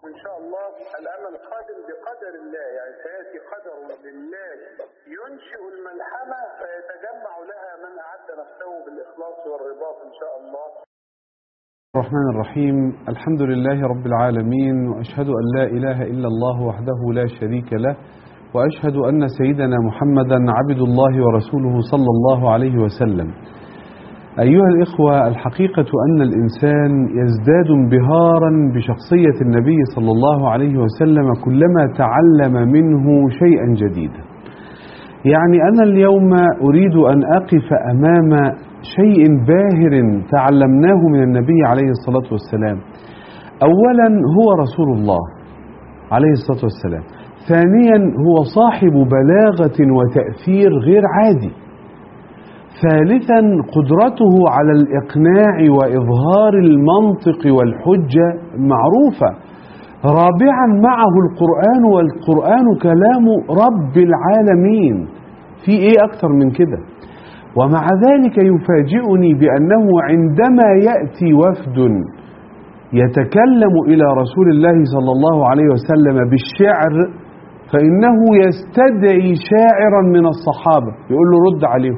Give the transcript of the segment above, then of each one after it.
إن شاء الله الأمل قادم بقدر الله يعني سيأتي قدر لله ينشئ الملحمة فيتجمع لها من أعد نفسه بالإخلاص والرباط إن شاء الله الرحمن الرحيم الحمد لله رب العالمين وأشهد أن لا إله إلا الله وحده لا شريك له وأشهد أن سيدنا محمدا عبد الله ورسوله صلى الله عليه وسلم أيها الإخوة الحقيقة أن الإنسان يزداد انبهارا بشخصية النبي صلى الله عليه وسلم كلما تعلم منه شيئا جديدا يعني أنا اليوم أريد أن أقف أمام شيء باهر تعلمناه من النبي عليه الصلاة والسلام أولا هو رسول الله عليه الصلاة والسلام ثانيا هو صاحب بلاغة وتأثير غير عادي ثالثا قدرته على الإقناع وإظهار المنطق والحجة معروفة رابعا معه القرآن والقرآن كلام رب العالمين في إيه أكثر من كده ومع ذلك يفاجئني بأنه عندما يأتي وفد يتكلم إلى رسول الله صلى الله عليه وسلم بالشعر فإنه يستدعي شاعرا من الصحابة يقول له رد عليهم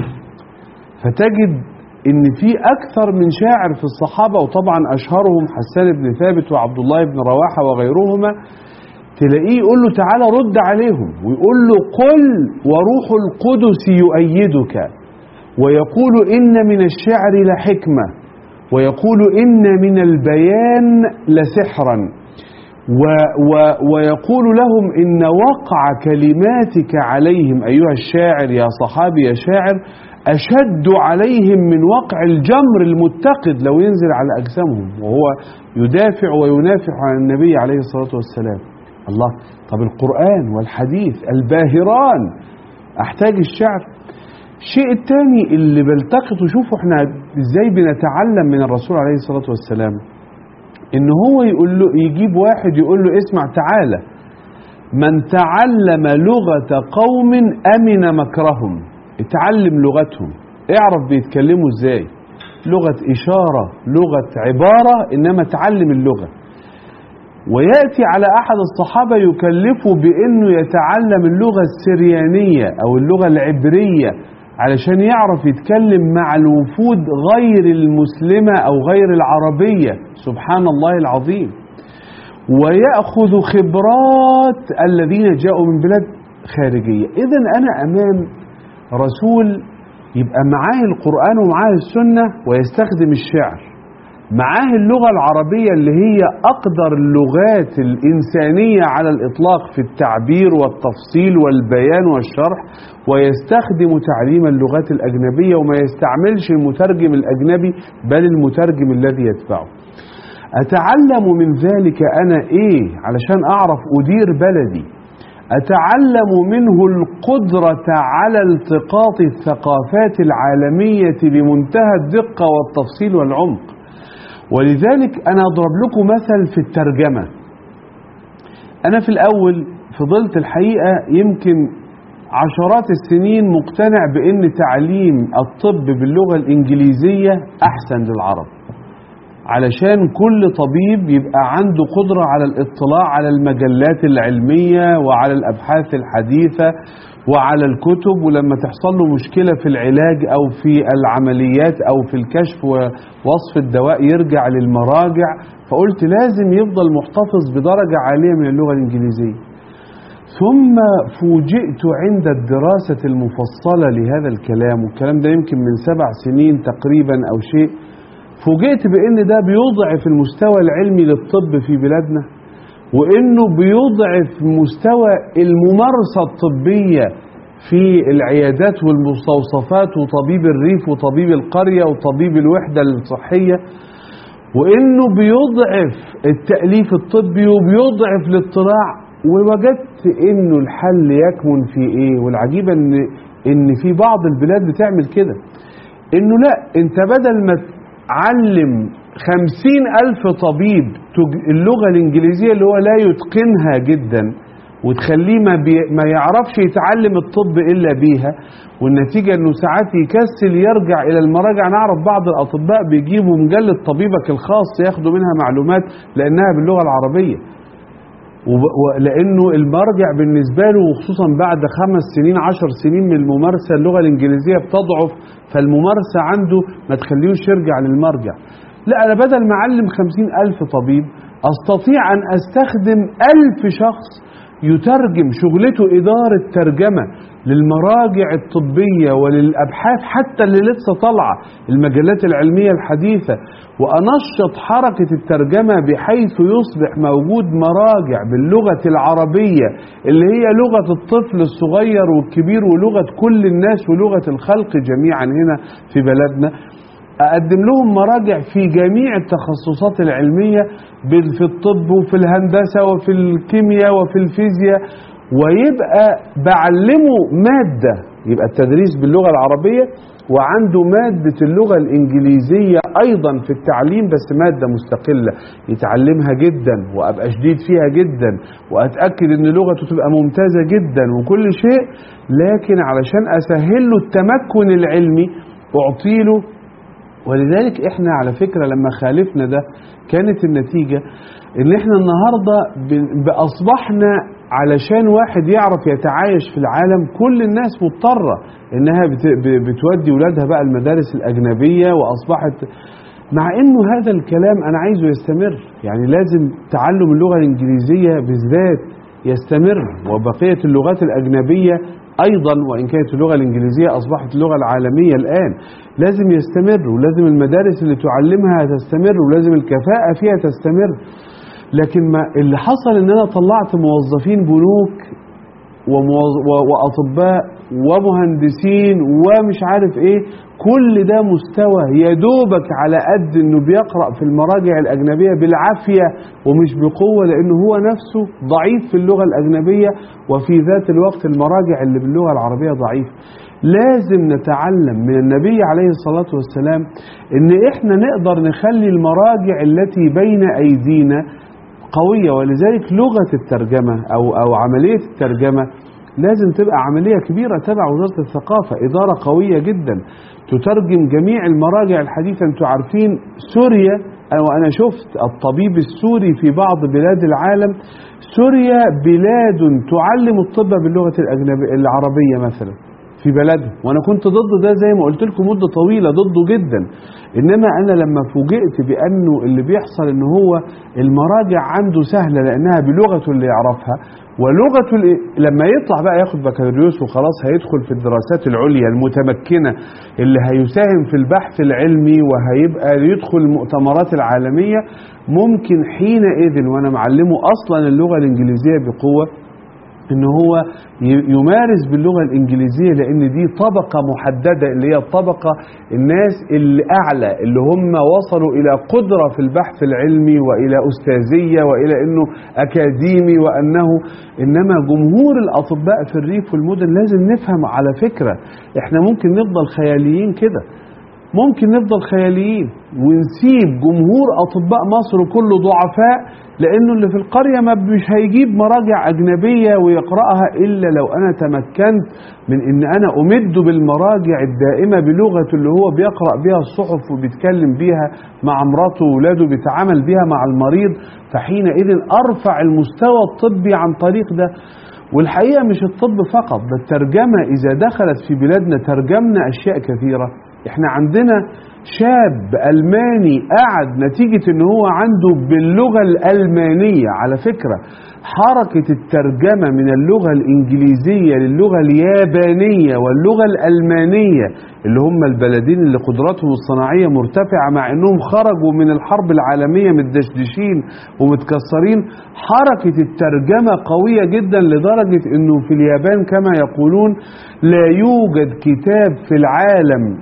فتجد ان في اكثر من شاعر في الصحابه وطبعا اشهرهم حسان بن ثابت وعبد الله بن رواحه وغيرهما تلاقيه يقول له تعالى رد عليهم ويقول له قل وروح القدس يؤيدك ويقول ان من الشعر لحكمه ويقول ان من البيان لسحرا و و ويقول لهم ان وقع كلماتك عليهم ايها الشاعر يا صحابي يا شاعر أشد عليهم من وقع الجمر المتقد لو ينزل على أجسامهم وهو يدافع وينافع عن النبي عليه الصلاة والسلام الله طب القرآن والحديث الباهران أحتاج الشعر الشيء الثاني اللي بلتقط وشوفوا احنا ازاي بنتعلم من الرسول عليه الصلاة والسلام ان هو يقول له يجيب واحد يقول له اسمع تعالى من تعلم لغة قوم أمن مكرهم اتعلم لغتهم اعرف بيتكلموا ازاي لغة إشارة لغة عبارة إنما تعلم اللغة ويأتي على أحد الصحابة يكلفه بأنه يتعلم اللغة السريانية أو اللغة العبرية علشان يعرف يتكلم مع الوفود غير المسلمة أو غير العربية سبحان الله العظيم ويأخذ خبرات الذين جاءوا من بلاد خارجية إذا أنا أمام رسول يبقى معاه القرآن ومعاه السنة ويستخدم الشعر معاه اللغة العربية اللي هي أقدر اللغات الإنسانية على الإطلاق في التعبير والتفصيل والبيان والشرح ويستخدم تعليم اللغات الأجنبية وما يستعملش المترجم الأجنبي بل المترجم الذي يتبعه أتعلم من ذلك أنا إيه علشان أعرف أدير بلدي أتعلم منه القدرة على التقاط الثقافات العالمية لمنتهى الدقة والتفصيل والعمق ولذلك أنا أضرب لكم مثل في الترجمة أنا في الأول فضلت الحقيقة يمكن عشرات السنين مقتنع بأن تعليم الطب باللغة الإنجليزية أحسن للعرب علشان كل طبيب يبقى عنده قدرة على الاطلاع على المجلات العلمية وعلى الأبحاث الحديثة وعلى الكتب ولما تحصل له مشكلة في العلاج أو في العمليات أو في الكشف ووصف الدواء يرجع للمراجع فقلت لازم يفضل محتفظ بدرجة عالية من اللغة الإنجليزية ثم فوجئت عند الدراسة المفصلة لهذا الكلام والكلام ده يمكن من سبع سنين تقريبا أو شيء فوجئت بان ده بيضعف المستوى العلمي للطب في بلادنا وانه بيضعف مستوى الممارسه الطبيه في العيادات والمستوصفات وطبيب الريف وطبيب القريه وطبيب الوحده الصحيه وانه بيضعف التاليف الطبي وبيضعف الاطلاع ووجدت انه الحل يكمن في ايه والعجيبه ان ان في بعض البلاد بتعمل كده انه لا انت بدل ما علم خمسين ألف طبيب اللغة الإنجليزية اللي هو لا يتقنها جدا وتخليه ما, بي ما يعرفش يتعلم الطب إلا بيها والنتيجة أنه ساعات يكسل يرجع إلى المراجع نعرف بعض الأطباء بيجيبوا مجلة طبيبك الخاص ياخدوا منها معلومات لأنها باللغة العربية لأنه المرجع بالنسبة له وخصوصا بعد خمس سنين عشر سنين من الممارسة اللغة الإنجليزية بتضعف فالممارسة عنده ما تخليهوش يرجع للمرجع لا أنا بدل ما أعلم خمسين ألف طبيب أستطيع أن أستخدم ألف شخص يترجم شغلته إدارة ترجمة للمراجع الطبية وللأبحاث حتى اللي لسه طالعة المجلات العلمية الحديثة وأنشط حركة الترجمة بحيث يصبح موجود مراجع باللغة العربية اللي هي لغة الطفل الصغير والكبير ولغة كل الناس ولغة الخلق جميعا هنا في بلدنا أقدم لهم مراجع في جميع التخصصات العلمية في الطب وفي الهندسة وفي الكيمياء وفي الفيزياء ويبقى بعلمه مادة يبقى التدريس باللغة العربية وعنده مادة اللغة الإنجليزية أيضا في التعليم بس مادة مستقلة يتعلمها جدا وأبقى شديد فيها جدا وأتأكد أن لغته تبقى ممتازة جدا وكل شيء لكن علشان أسهل له التمكن العلمي أعطيله ولذلك احنا على فكرة لما خالفنا ده كانت النتيجة ان احنا النهاردة اصبحنا علشان واحد يعرف يتعايش في العالم كل الناس مضطرة انها بتودي ولادها بقى المدارس الاجنبية واصبحت مع انه هذا الكلام انا عايزه يستمر يعني لازم تعلم اللغة الانجليزية بالذات يستمر وبقية اللغات الاجنبية ايضا وان كانت اللغه الانجليزيه اصبحت اللغه العالميه الان لازم يستمر ولازم المدارس اللي تعلمها تستمر ولازم الكفاءه فيها تستمر لكن ما اللي حصل ان انا طلعت موظفين بنوك وموظ... واطباء ومهندسين ومش عارف ايه كل ده مستوى يدوبك على قد انه بيقرا في المراجع الاجنبيه بالعافيه ومش بقوه لانه هو نفسه ضعيف في اللغه الاجنبيه وفي ذات الوقت المراجع اللي باللغه العربيه ضعيف لازم نتعلم من النبي عليه الصلاه والسلام ان احنا نقدر نخلي المراجع التي بين ايدينا قويه ولذلك لغه الترجمه او او عمليه الترجمه لازم تبقى عملية كبيرة تبع وزارة الثقافة إدارة قوية جدا تترجم جميع المراجع الحديثة أنتم عارفين سوريا وأنا شفت الطبيب السوري في بعض بلاد العالم سوريا بلاد تعلم الطب باللغة الأجنبية العربية مثلا في بلدها وانا كنت ضد ده زي ما قلت لكم مده طويله ضده جدا انما انا لما فوجئت بانه اللي بيحصل ان هو المراجع عنده سهله لانها بلغته اللي يعرفها ولغته لما يطلع بقى ياخد بكالوريوس وخلاص هيدخل في الدراسات العليا المتمكنه اللي هيساهم في البحث العلمي وهيبقى يدخل المؤتمرات العالميه ممكن حينئذ وانا معلمه اصلا اللغه الانجليزيه بقوه ان هو يمارس باللغه الانجليزيه لان دي طبقه محدده اللي هي الطبقه الناس اللي اعلى اللي هم وصلوا الى قدره في البحث العلمي والى استاذيه والى انه اكاديمي وانه انما جمهور الاطباء في الريف والمدن لازم نفهم على فكره احنا ممكن نفضل خياليين كده ممكن نفضل خياليين ونسيب جمهور اطباء مصر كله ضعفاء لانه اللي في القريه ما مش هيجيب مراجع اجنبيه ويقراها الا لو انا تمكنت من ان انا امد بالمراجع الدائمه بلغته اللي هو بيقرا بها الصحف وبيتكلم بيها مع مراته واولاده بيتعامل بيها مع المريض فحينئذ ارفع المستوى الطبي عن طريق ده والحقيقه مش الطب فقط ده الترجمه اذا دخلت في بلادنا ترجمنا اشياء كثيره احنا عندنا شاب ألماني قعد نتيجة ان هو عنده باللغة الألمانية على فكرة حركة الترجمة من اللغة الإنجليزية للغة اليابانية واللغة الألمانية اللي هم البلدين اللي قدراتهم الصناعية مرتفعة مع انهم خرجوا من الحرب العالمية متدشدشين ومتكسرين حركة الترجمة قوية جدا لدرجة انه في اليابان كما يقولون لا يوجد كتاب في العالم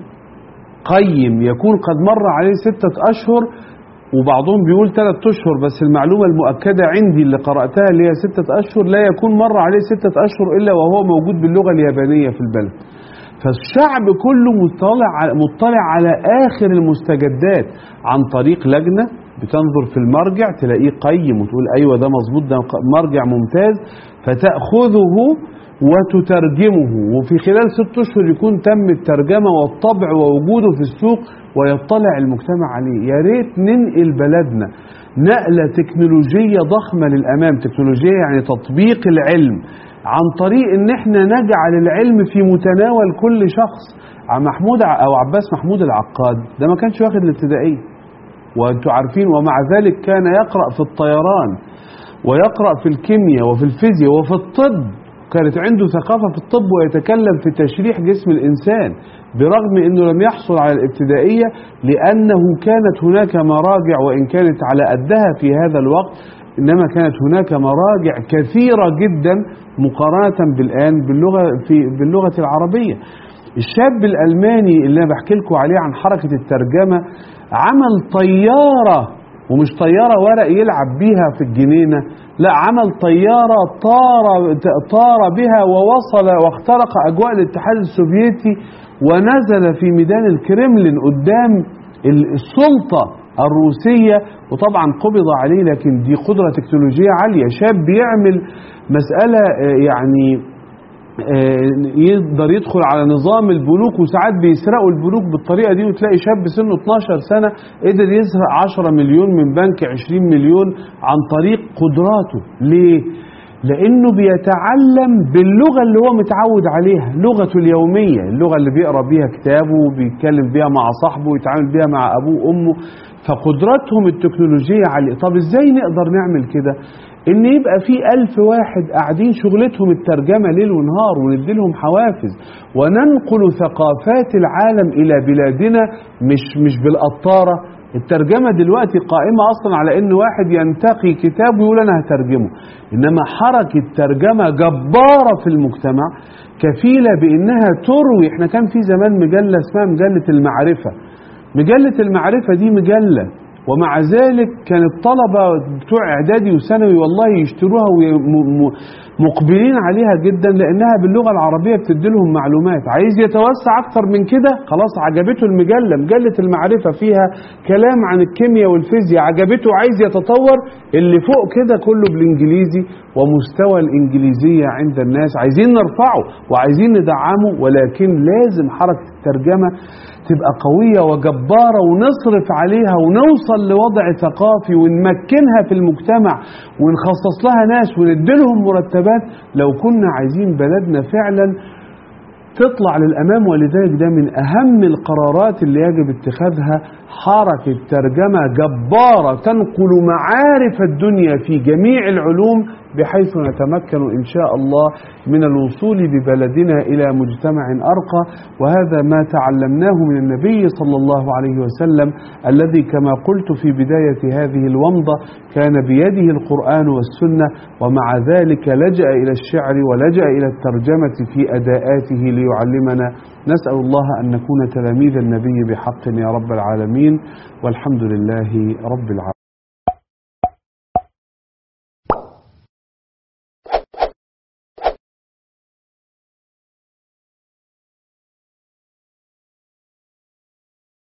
قيم يكون قد مر عليه ستة أشهر وبعضهم بيقول ثلاث أشهر بس المعلومة المؤكدة عندي اللي قرأتها اللي هي ستة أشهر لا يكون مر عليه ستة أشهر إلا وهو موجود باللغة اليابانية في البلد فالشعب كله مطلع مطلع على آخر المستجدات عن طريق لجنة بتنظر في المرجع تلاقيه قيم وتقول أيوة ده مظبوط ده مرجع ممتاز فتأخذه وتترجمه وفي خلال ست أشهر يكون تم الترجمة والطبع ووجوده في السوق ويطلع المجتمع عليه يا ريت ننقل بلدنا نقلة تكنولوجية ضخمة للأمام تكنولوجية يعني تطبيق العلم عن طريق ان احنا نجعل العلم في متناول كل شخص محمود او عباس محمود العقاد ده ما كانش واخد الابتدائيه وانتم عارفين ومع ذلك كان يقرا في الطيران ويقرا في الكيمياء وفي الفيزياء وفي الطب كانت عنده ثقافه في الطب ويتكلم في تشريح جسم الانسان برغم انه لم يحصل على الابتدائيه لانه كانت هناك مراجع وان كانت على قدها في هذا الوقت انما كانت هناك مراجع كثيره جدا مقارنه بالان باللغه في باللغه العربيه الشاب الالماني اللي انا بحكي لكم عليه عن حركه الترجمه عمل طياره ومش طياره ورق يلعب بيها في الجنينه لا عمل طياره طار طار بها ووصل واخترق اجواء الاتحاد السوفيتي ونزل في ميدان الكريملين قدام السلطه الروسية وطبعا قبض عليه لكن دي قدرة تكنولوجية عالية شاب بيعمل مسألة يعني يقدر يدخل على نظام البنوك وساعات بيسرقوا البنوك بالطريقة دي وتلاقي شاب سنه 12 سنة قدر يسرق 10 مليون من بنك 20 مليون عن طريق قدراته ليه؟ لانه بيتعلم باللغه اللي هو متعود عليها لغته اليوميه اللغه اللي بيقرا بيها كتابه وبيتكلم بيها مع صاحبه ويتعامل بيها مع ابوه وامه فقدراتهم التكنولوجيه عاليه طب ازاي نقدر نعمل كده ان يبقى في ألف واحد قاعدين شغلتهم الترجمة ليل ونهار ونديلهم حوافز وننقل ثقافات العالم إلى بلادنا مش مش بالقطارة الترجمة دلوقتي قائمة أصلا على إن واحد ينتقي كتاب ويقول أنا هترجمه إنما حركة ترجمة جبارة في المجتمع كفيلة بإنها تروي إحنا كان في زمان مجلة اسمها مجلة المعرفة مجلة المعرفة دي مجلة ومع ذلك كان الطلبة بتوع إعدادي وثانوي والله يشتروها ومقبلين عليها جدا لأنها باللغة العربية بتدي لهم معلومات عايز يتوسع أكتر من كده خلاص عجبته المجلة مجلة المعرفة فيها كلام عن الكيمياء والفيزياء عجبته عايز يتطور اللي فوق كده كله بالإنجليزي ومستوى الإنجليزية عند الناس عايزين نرفعه وعايزين ندعمه ولكن لازم حركة الترجمة تبقى قوية وجبارة ونصرف عليها ونوصل لوضع ثقافي ونمكنها في المجتمع ونخصص لها ناس ونديلهم مرتبات لو كنا عايزين بلدنا فعلا تطلع للأمام ولذلك ده من أهم القرارات اللي يجب اتخاذها حركة ترجمة جبارة تنقل معارف الدنيا في جميع العلوم بحيث نتمكن إن شاء الله من الوصول ببلدنا إلى مجتمع أرقى وهذا ما تعلمناه من النبي صلى الله عليه وسلم الذي كما قلت في بداية هذه الومضة كان بيده القرآن والسنة ومع ذلك لجأ إلى الشعر ولجأ إلى الترجمة في أداءاته ليعلمنا نسأل الله أن نكون تلاميذ النبي بحق يا رب العالمين والحمد لله رب العالمين